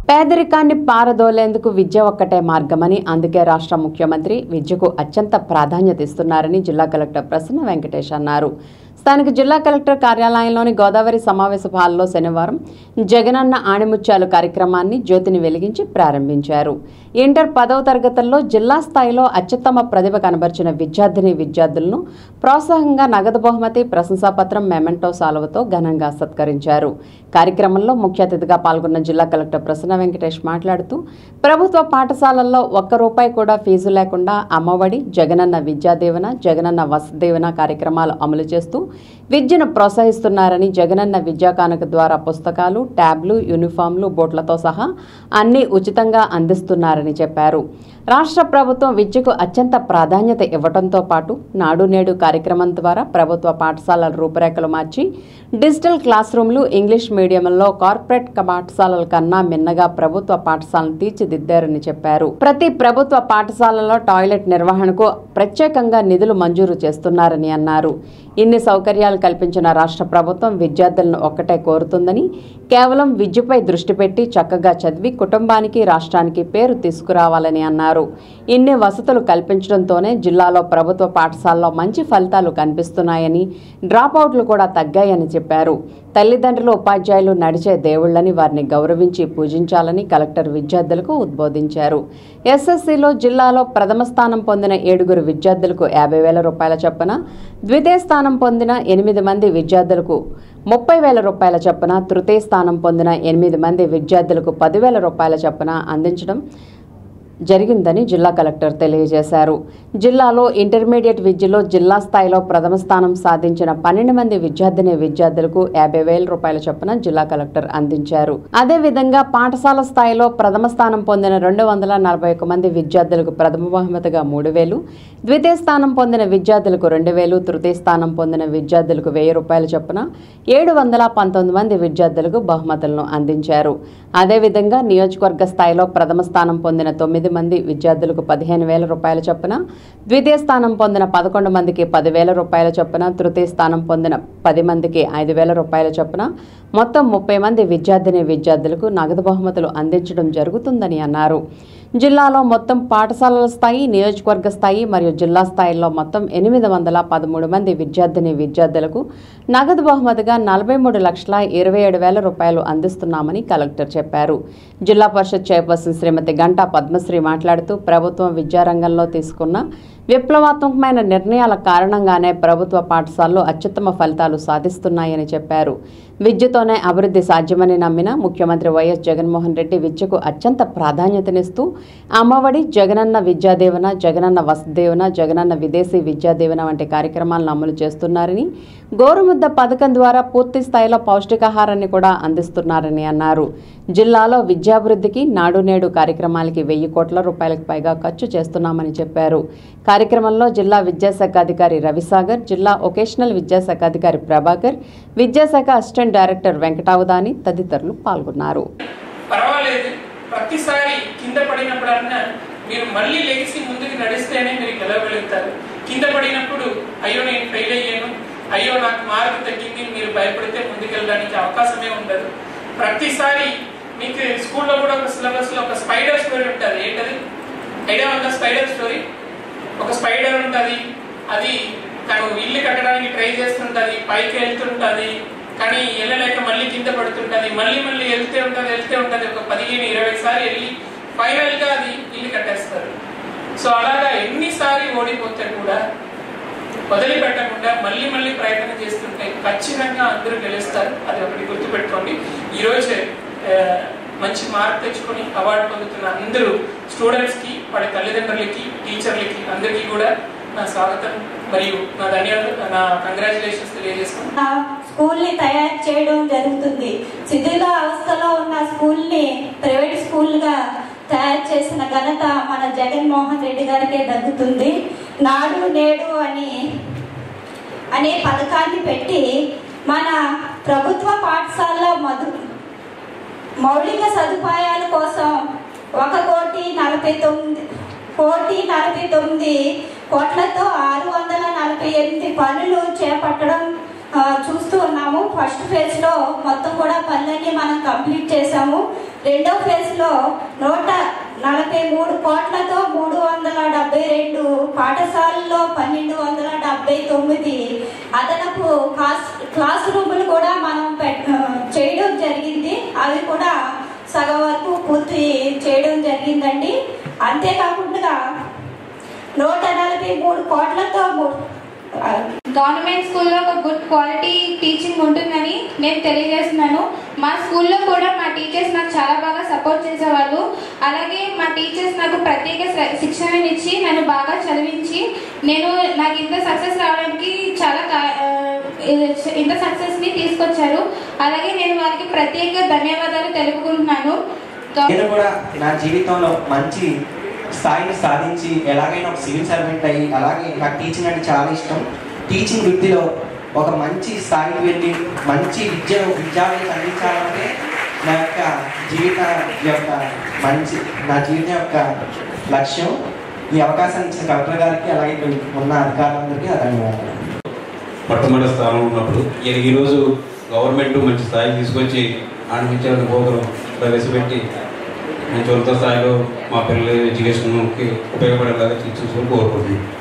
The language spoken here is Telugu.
పేదరికాన్ని పారదోలేందుకు విద్య ఒక్కటే మార్గమని అందుకే రాష్ట్ర ముఖ్యమంత్రి విద్యకు అత్యంత ప్రాధాన్యత ఇస్తున్నారని జిల్లా కలెక్టర్ ప్రసన్న వెంకటేష్ అన్నారు స్థానిక జిల్లా కలెక్టర్ కార్యాలయంలోని గోదావరి సమావేశ హాల్లో శనివారం జగనన్న ఆణిముత్యాలు కార్యక్రమాన్ని జ్యోతిని వెలిగించి ప్రారంభించారు ఇంటర్ పదవ తరగతుల్లో జిల్లా స్థాయిలో అత్యుత్తమ ప్రతిభ కనబర్చిన విద్యార్థిని విద్యార్థులను ప్రోత్సాహంగా నగదు బహుమతి ప్రశంసాపత్రం మెమెంటో సాలువతో ఘనంగా సత్కరించారు కార్యక్రమంలో ముఖ్య అతిథిగా పాల్గొన్న జిల్లా కలెక్టర్ ప్రసన్న వెంకటేష్ మాట్లాడుతూ ప్రభుత్వ పాఠశాలల్లో ఒక్క రూపాయి కూడా ఫీజు లేకుండా అమ్మఒడి జగనన్న విద్యాదీవన జగనన్న వసదీవన కార్యక్రమాలు అమలు చేస్తూ విద్యను ప్రోత్సహిస్తున్నారని జగనన్న విద్యా కానుక ద్వారా పుస్తకాలు ట్యాబ్లు యూనిఫామ్లు బోట్లతో సహా అన్ని ఉచితంగా అందిస్తున్నారని చెప్పారు రాష్ట్ర ప్రభుత్వం విద్యకు అత్యంత ప్రాధాన్యత ఇవ్వడంతో పాటు నాడు నేడు కార్యక్రమం ద్వారా ప్రభుత్వ పాఠశాలల రూపురేఖలు మార్చి డిజిటల్ క్లాస్ రూమ్లు ఇంగ్లీష్ మీడియంలో కార్పొరేట్ పాఠశాలల కన్నా మిన్నగా ప్రభుత్వ పాఠశాలను తీర్చిదిద్దారని చెప్పారు ప్రతి ప్రభుత్వ పాఠశాలలో టాయిలెట్ నిర్వహణకు ప్రత్యేకంగా నిధులు మంజూరు చేస్తున్నారని అన్నారు ఇన్ని సౌకర్యాలు కల్పించిన రాష్ట్ర ప్రభుత్వం విద్యార్థులను ఒక్కటే కోరుతుందని కేవలం విద్యపై దృష్టి పెట్టి చక్కగా చదివి కుటుంబానికి రాష్ట్రానికి పేరు తీసుకురావాలని అన్నారు ఇన్ని వసతులు కల్పించడంతోనే జిల్లాలో ప్రభుత్వ పాఠశాలలో మంచి ఫలితాలు కనిపిస్తున్నాయని డ్రాప్ అవుట్లు కూడా తగ్గాయని చెప్పారు తల్లిదండ్రులు ఉపాధ్యాయులు నడిచే దేవుళ్ళని వారిని గౌరవించి పూజించాలని కలెక్టర్ విద్యార్థులకు ఉద్బోధించారు ఎస్ఎస్సిలో జిల్లాలో ప్రథమ స్థానం పొందిన ఏడుగురు విద్యార్థులకు యాభై వేల రూపాయల చొప్పున ద్వితీయ స్థానం పొందిన ఎనిమిది మంది విద్యార్థులకు ముప్పై వేల రూపాయల చొప్పున తృతీయ స్థానం పొందిన ఎనిమిది మంది విద్యార్థులకు పదివేల రూపాయల చొప్పున అందించడం జరిగిందని జిల్లా కలెక్టర్ తెలియజేశారు జిల్లాలో ఇంటర్మీడియట్ విద్యలో జిల్లా స్థాయిలో ప్రథమ స్థానం సాధించిన పన్నెండు మంది విద్యార్థిని విద్యార్థులకు యాభై వేల రూపాయల చొప్పున జిల్లా కలెక్టర్ అందించారు అదేవిధంగా పాఠశాల స్థాయిలో ప్రథమ స్థానం పొందిన రెండు వందల నలభై ఒక్క మంది విద్యార్థులకు ప్రథమ బహుమతిగా మూడు వేలు ద్వితీయ స్థానం పొందిన విద్యార్థులకు రెండు వేలు తృతీయ స్థానం పొందిన విద్యార్థులకు వెయ్యి రూపాయల చొప్పున ఏడు వందల పంతొమ్మిది మంది విద్యార్థులకు బహుమతులను అందించారు అదేవిధంగా నియోజకవర్గ స్థాయిలో ప్రథమ స్థానం పొందిన తొమ్మిది మంది విద్యార్థులకు పదిహేను వేల రూపాయల చొప్పున ద్వితీయ స్థానం పొందిన పదకొండు మందికి పదివేల రూపాయల చొప్పున తృతీయ స్థానం పొందిన పది మందికి ఐదు వేల రూపాయల చొప్పున మొత్తం ముప్పై మంది విద్యార్థిని విద్యార్థులకు నగదు బహుమతులు అందించడం జరుగుతుందని అన్నారు జిల్లాలో మొత్తం పాఠశాలల స్థాయి నియోజకవర్గ స్థాయి మరియు జిల్లా స్థాయిలో మొత్తం ఎనిమిది వందల పదమూడు మంది విద్యార్థిని విద్యార్థులకు నగదు బహుమతిగా నలభై మూడు లక్షల ఇరవై ఏడు వేల రూపాయలు అందిస్తున్నామని కలెక్టర్ చెప్పారు జిల్లా పరిషత్ చైర్పర్సన్ శ్రీమతి గంటా పద్మశ్రీ మాట్లాడుతూ ప్రభుత్వం విద్యారంగంలో తీసుకున్న విప్లవాత్మకమైన నిర్ణయాల కారణంగానే ప్రభుత్వ పాఠశాలలు అత్యుత్తమ ఫలితాలు సాధిస్తున్నాయని చెప్పారు విద్యతోనే అభివృద్ధి సాధ్యమని నమ్మిన ముఖ్యమంత్రి వైఎస్ జగన్మోహన్ రెడ్డి విద్యకు అత్యంత ప్రాధాన్యతనిస్తూ అమ్మఒడి జగనన్న విద్యాదీవన జగనన్న వసదేవన జగనన్న విదేశీ విద్యాదీవన వంటి కార్యక్రమాలను అమలు చేస్తున్నారని గోరుముద్ద పథకం ద్వారా పూర్తి స్థాయిలో పౌష్టికాహారాన్ని కూడా అందిస్తున్నారని అన్నారు జిల్లాలో విద్యాభివృద్ధికి నాడు నేడు కార్యక్రమాలకి వెయ్యి కోట్ల రూపాయలకు పైగా ఖర్చు చేస్తున్నామని చెప్పారు కార్యక్రమంలో జిల్లా విద్యాశాఖ అధికారి రవిసాగర్ జిల్లా వొకేషనల్ విద్యాశాఖ అధికారి ప్రభాకర్ విద్యాశాఖ అసిస్టెంట్ డైరెక్టర్ వెంకటావదాని తదితరులు పాల్గొన్నారు పర్వాలేదు ప్రతిసారి కింద పడినప్పుడన్నా మీరు మళ్ళీ లేచి ముందుకు నడిస్తేనే మీరు గెలవగలుగుతారు కింద పడినప్పుడు అయ్యో నేను ఫెయిల్ అయ్యాను అయ్యో నాకు మార్క్ తగ్గింది మీరు భయపడితే ముందుకెళ్ళడానికి అవకాశమే ఉండదు ప్రతిసారి మీకు స్కూల్లో కూడా ఒక సిలబస్ లో ఒక స్పైడర్ స్టోరీ ఉంటుంది ఏంటది ఐడియా ఉందా స్పైడర్ స్టోరీ ఒక స్పైడర్ ఉంటుంది అది తను ఇల్లు కట్టడానికి ట్రై చేస్తుంటది పైకి వెళ్తుంటది కానీ వెళ్ళలేక మళ్ళీ కింద పడుతుంటది మళ్ళీ మళ్ళీ వెళ్తే ఉంటది వెళ్తే ఉంటది ఒక పదిహేను ఇరవై సార్లు వెళ్ళి ఫైనల్ గా అది ఇల్లు కట్టేస్తారు సో అలాగా ఎన్నిసార్లు ఓడిపోతే కూడా వదిలిపెట్టకుండా మళ్ళీ మళ్ళీ ప్రయత్నం చేస్తుంటే ఖచ్చితంగా అందరూ గెలుస్తారు అది ఒకటి గుర్తుపెట్టుకోండి ఈరోజు ఆ, మంచి మార్క్ తెచ్చుకొని అవార్డు పొందుతున్న అందరూ స్టూడెంట్స్ కి వాడి తల్లిదండ్రులకి టీచర్లకి అందరికీ కూడా నా స్వాగతం మరియు నా ధన్యవాదాలు నా కంగ్రాచులేషన్స్ తెలియజేస్తున్నాను స్కూల్ ని తయారు చేయడం జరుగుతుంది శిథిల అవస్థలో ఉన్న స్కూల్ ని ప్రైవేట్ స్కూల్ గా తయారు చేసిన ఘనత మన జగన్మోహన్ రెడ్డి గారికే దక్కుతుంది నాడు నేడు అని అనే పథకాన్ని పెట్టి మన ప్రభుత్వ పాఠశాలలో మధు మౌలిక సదుపాయాల కోసం ఒక కోటి నలభై తొమ్మిది కోటి నలభై తొమ్మిది కోట్లతో ఆరు వందల నలభై ఎనిమిది పనులు చేపట్టడం ఆ, చూస్తూ ఉన్నాము ఫస్ట్ ఫేజ్ లో మొత్తం కూడా పనులన్నీ మనం కంప్లీట్ చేసాము రెండో ఫేజ్లో నూట నలభై మూడు కోట్లతో మూడు వందల డెబ్బై రెండు పాఠశాలల్లో పన్నెండు వందల డెబ్బై తొమ్మిది అదనపు క్లాస్ క్లాస్ రూములు కూడా మనం పెట్ చేయడం జరిగింది అవి కూడా సగం వరకు పూర్తి చేయడం జరిగిందండి అంతేకాకుండా నూట నలభై మూడు కోట్లతో మూ- ఆ, గవర్నమెంట్ స్కూల్లో ఒక గుడ్ క్వాలిటీ టీచింగ్ ఉంటుందని నేను తెలియజేస్తున్నాను మా స్కూల్లో కూడా మా టీచర్స్ నాకు చాలా బాగా సపోర్ట్ చేసేవాళ్ళు అలాగే మా టీచర్స్ నాకు ప్రత్యేక శ్ర- శిక్షణనిచ్చి నన్ను బాగా చదివించి నేను నాకు ఇంత సక్సెస్ రావడానికి చాలా కా- ఆ, ఇది- ఇంత సక్సెస్ని తీసుకొచ్చారు అలాగే నేను వారికి ప్రత్యేక ధన్యవాదాలు తెలుపుకుంటున్నాను గవ- నేను కూడా నా జీవితంలో మంచి స్థాయిని సాధించి ఎలాగైనా ఒక సివిల్ సర్వెంట్ అయ్యి అలాగే నాకు టీచింగ్ అంటే చాలా ఇష్టం టీచింగ్ వృత్తిలో ఒక మంచి స్థాయికి వెళ్ళి మంచి విద్య విద్యాలయం అందించాలంటే నా యొక్క జీవిత యొక్క మంచి నా జీవితం యొక్క లక్ష్యం ఈ అవకాశాన్ని ఇచ్చిన కలెక్టర్ గారికి అలాగే ఇక్కడ ఉన్న అధికారులందరికీ ఆ ధన్యవాదాలు మొట్టమొదటి స్థానం ఉన్నప్పుడు ఈయన ఈరోజు గవర్నమెంట్ మంచి స్థాయికి తీసుకొచ్చి ఆనందించాలని ప్రోగ్రాం ప్రవేశపెట్టి మంచి ఉన్నత స్థాయిలో మా పిల్లల ఎడ్యుకేషన్కి ఉపయోగపడేలాగా చూసుకొని కోరుకుంటున్నాను